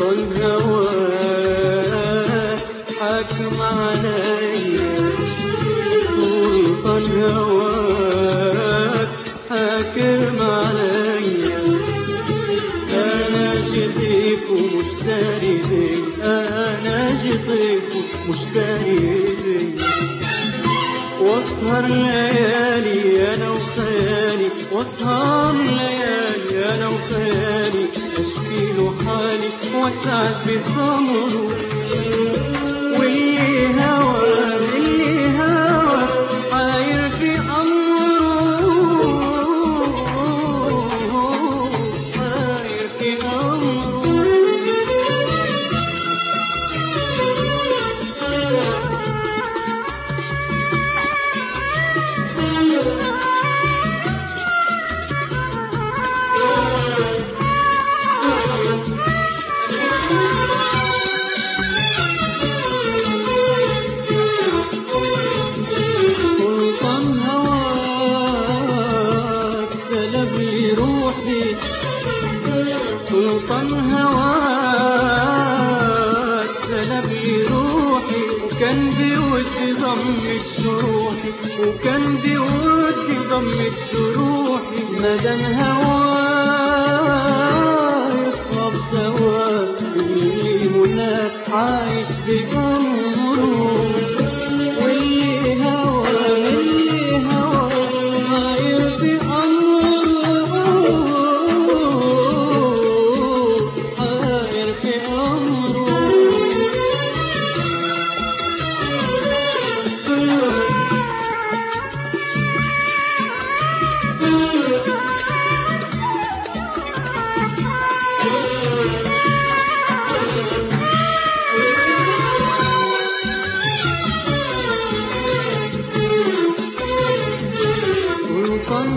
سلطان هواك حاكم عليا سلطان هواك حاكم عليا انا جديف ومشتري بيك انا جديف ومشتري بيك واسهر ليالي انا وخيالي واسهر ليالي انا وخيالي اشكي له حالي واسعد بصبره واللي هوى اللي هوى حاير في امره حاير في امره سلطان هواك سلب لي روحي سلطان هواك سلب لي روحي وكان بودي ضمت شروحي وكان بودي ضمت شروحي مدام هواك يصرف دواء اللي هناك عايش بأمره واللي هوى اللي هوى غير في أمره غير في أمره سلطان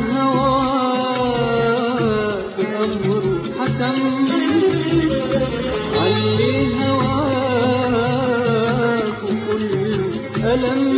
هواك بأمره حكم علي هواك وكل ألم